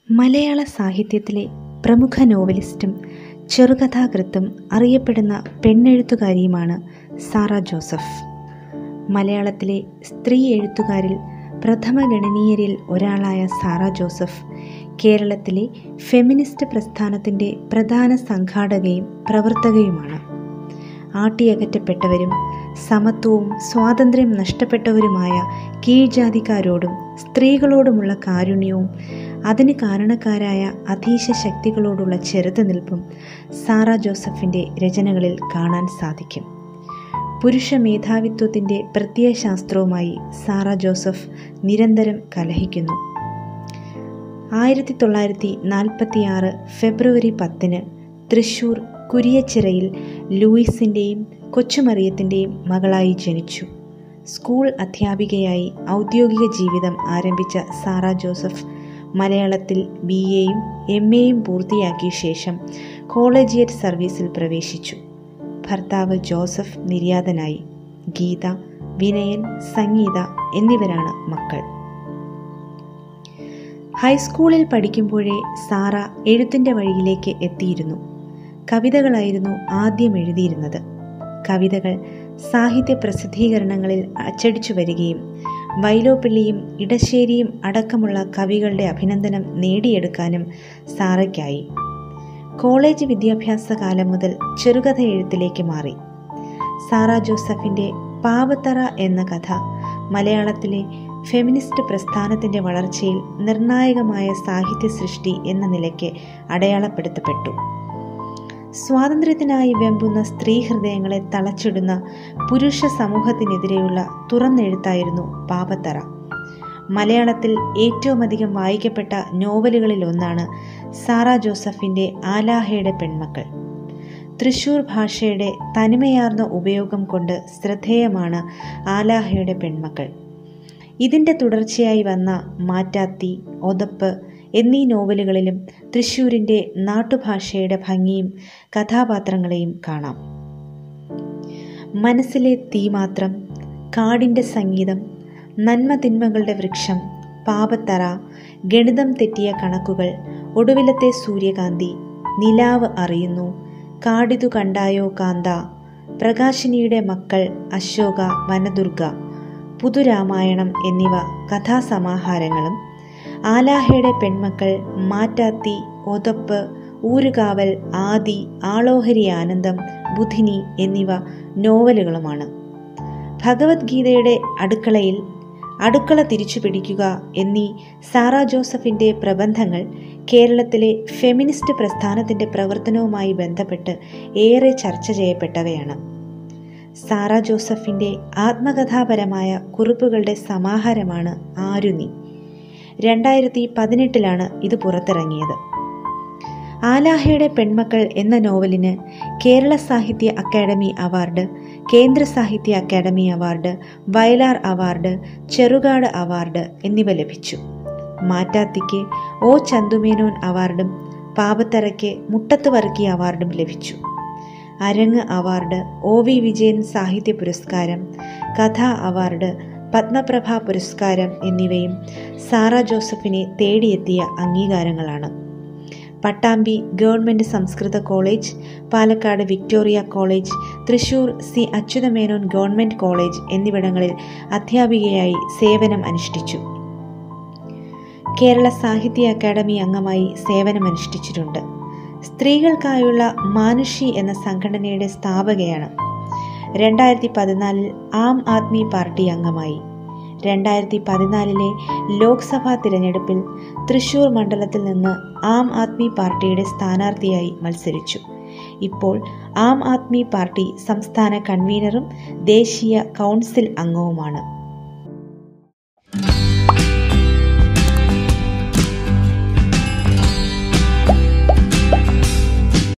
മലയാള സാഹിത്യത്തിലെ പ്രമുഖ നോവലിസ്റ്റും ചെറുകഥാകൃത്തും അറിയപ്പെടുന്ന പെണ്ണെഴുത്തുകാരിയുമാണ് സാറ ജോസഫ് മലയാളത്തിലെ സ്ത്രീ എഴുത്തുകാരിൽ പ്രഥമ ഗണനീയരിൽ ഒരാളായ സാറ ജോസഫ് കേരളത്തിലെ ഫെമിനിസ്റ്റ് പ്രസ്ഥാനത്തിൻ്റെ പ്രധാന സംഘാടകയും പ്രവർത്തകയുമാണ് ആട്ടിയകറ്റപ്പെട്ടവരും സമത്വവും സ്വാതന്ത്ര്യം നഷ്ടപ്പെട്ടവരുമായ കീഴ്ജാതിക്കാരോടും സ്ത്രീകളോടുമുള്ള കാരുണ്യവും അതിന് കാരണക്കാരായ അധീശ ശക്തികളോടുള്ള ചെറുത്തുനിൽപ്പും സാറ ജോസഫിൻ്റെ രചനകളിൽ കാണാൻ സാധിക്കും പുരുഷ മേധാവിത്വത്തിൻ്റെ പ്രത്യയശാസ്ത്രവുമായി സാറ ജോസഫ് നിരന്തരം കലഹിക്കുന്നു ആയിരത്തി തൊള്ളായിരത്തി നാൽപ്പത്തിയാറ് ഫെബ്രുവരി പത്തിന് തൃശൂർ കുരിയച്ചിറയിൽ ലൂയിസിൻ്റെയും കൊച്ചുമറിയത്തിൻ്റെയും മകളായി ജനിച്ചു സ്കൂൾ അധ്യാപികയായി ഔദ്യോഗിക ജീവിതം ആരംഭിച്ച സാറ ജോസഫ് മലയാളത്തിൽ ബി എയും എം എയും പൂർത്തിയാക്കിയ ശേഷം കോളേജിയറ്റ് സർവീസിൽ പ്രവേശിച്ചു ഭർത്താവ് ജോസഫ് നിര്യാതനായി ഗീത വിനയൻ സംഗീത എന്നിവരാണ് മക്കൾ ഹൈസ്കൂളിൽ പഠിക്കുമ്പോഴേ സാറ എഴുത്തിൻ്റെ വഴിയിലേക്ക് എത്തിയിരുന്നു കവിതകളായിരുന്നു ആദ്യം എഴുതിയിരുന്നത് കവിതകൾ സാഹിത്യ പ്രസിദ്ധീകരണങ്ങളിൽ അച്ചടിച്ചു വരികയും വൈലോപ്പിള്ളിയും ഇടശ്ശേരിയും അടക്കമുള്ള കവികളുടെ അഭിനന്ദനം നേടിയെടുക്കാനും സാറയ്ക്കായി കോളേജ് വിദ്യാഭ്യാസ കാലം മുതൽ ചെറുകഥ എഴുത്തിലേക്ക് മാറി സാറ ജോസഫിൻ്റെ പാവത്തറ എന്ന കഥ മലയാളത്തിലെ ഫെമിനിസ്റ്റ് പ്രസ്ഥാനത്തിൻ്റെ വളർച്ചയിൽ നിർണായകമായ സാഹിത്യ സൃഷ്ടി എന്ന നിലയ്ക്ക് അടയാളപ്പെടുത്തപ്പെട്ടു സ്വാതന്ത്ര്യത്തിനായി വെമ്പുന്ന സ്ത്രീ ഹൃദയങ്ങളെ തളച്ചിടുന്ന പുരുഷ സമൂഹത്തിനെതിരെയുള്ള തുറന്നെഴുത്തായിരുന്നു പാപത്തറ മലയാളത്തിൽ ഏറ്റവും അധികം വായിക്കപ്പെട്ട നോവലുകളിൽ ഒന്നാണ് സാറ ജോസഫിൻ്റെ ആലാഹയുടെ പെൺമക്കൾ തൃശൂർ ഭാഷയുടെ തനിമയാർന്ന ഉപയോഗം കൊണ്ട് ശ്രദ്ധേയമാണ് ആലാഹയുടെ പെൺമക്കൾ ഇതിൻ്റെ തുടർച്ചയായി വന്ന മാറ്റാത്തി ഒതപ്പ് എന്നീ നോവലുകളിലും തൃശ്ശൂരിൻ്റെ നാട്ടുഭാഷയുടെ ഭംഗിയും കഥാപാത്രങ്ങളെയും കാണാം മനസ്സിലെ തീ മാത്രം കാടിൻ്റെ സംഗീതം നന്മ തിന്മകളുടെ വൃക്ഷം പാപത്തറ ഗണിതം തെറ്റിയ കണക്കുകൾ ഒടുവിലത്തെ സൂര്യകാന്തി നിലാവ് അറിയുന്നു കാടിതു കണ്ടായോ കാന്ത പ്രകാശിനിയുടെ മക്കൾ അശോക വനദുർഗ പുതുരാമായണം എന്നിവ കഥാസമാഹാരങ്ങളും ആലാഹയുടെ പെൺമക്കൾ മാറ്റാത്തി ഒതപ്പ് ഊരുകാവൽ ആദി ആളോഹരി ആനന്ദം ബുധിനി എന്നിവ നോവലുകളുമാണ് ഭഗവത്ഗീതയുടെ അടുക്കളയിൽ അടുക്കള തിരിച്ചു പിടിക്കുക എന്നീ സാറ ജോസഫിൻ്റെ പ്രബന്ധങ്ങൾ കേരളത്തിലെ ഫെമിനിസ്റ്റ് പ്രസ്ഥാനത്തിൻ്റെ പ്രവർത്തനവുമായി ബന്ധപ്പെട്ട് ഏറെ ചർച്ച ചെയ്യപ്പെട്ടവയാണ് സാറ ജോസഫിൻ്റെ ആത്മകഥാപരമായ കുറിപ്പുകളുടെ സമാഹാരമാണ് ആരുനി രണ്ടായിരത്തി പതിനെട്ടിലാണ് ഇത് പുറത്തിറങ്ങിയത് ആലാഹയുടെ പെൺമക്കൾ എന്ന നോവലിന് കേരള സാഹിത്യ അക്കാദമി അവാർഡ് കേന്ദ്ര സാഹിത്യ academy award Vayalar award Cherukad award എന്നിവ ലഭിച്ചു മാറ്റാത്തിക്ക് ഒ ചന്തുമേനോൻ അവാർഡും പാപത്തറയ്ക്ക് മുട്ടത്ത് വർക്കി അവാർഡും ലഭിച്ചു അരങ്ങ് അവാർഡ് ഒ വി വിജയൻ സാഹിത്യ പുരസ്കാരം കഥാ അവാർഡ് പത്മപ്രഭ പുരസ്കാരം എന്നിവയും സാറ ജോസഫിനെ തേടിയെത്തിയ അംഗീകാരങ്ങളാണ് പട്ടാമ്പി ഗവൺമെൻറ് സംസ്കൃത college Palakkad Victoria college Thrissur C Achutha Menon government college എന്നിവിടങ്ങളിൽ അധ്യാപികയായി സേവനം അനുഷ്ഠിച്ചു കേരള സാഹിത്യ അക്കാദമി അംഗമായി സേവനമനുഷ്ഠിച്ചിട്ടുണ്ട് സ്ത്രീകൾക്കായുള്ള മാനുഷി എന്ന സംഘടനയുടെ സ്ഥാപകയാണ് രണ്ടായിരത്തി പതിനാലിൽ ആം ആദ്മി പാർട്ടി അംഗമായി രണ്ടായിരത്തി പതിനാലിലെ ലോക്സഭാ തിരഞ്ഞെടുപ്പിൽ തൃശൂർ മണ്ഡലത്തിൽ നിന്ന് ആം ആദ്മി പാർട്ടിയുടെ സ്ഥാനാർത്ഥിയായി മത്സരിച്ചു ഇപ്പോൾ ആം ആദ്മി പാർട്ടി സംസ്ഥാന കൺവീനറും ദേശീയ കൗൺസിൽ അംഗവുമാണ്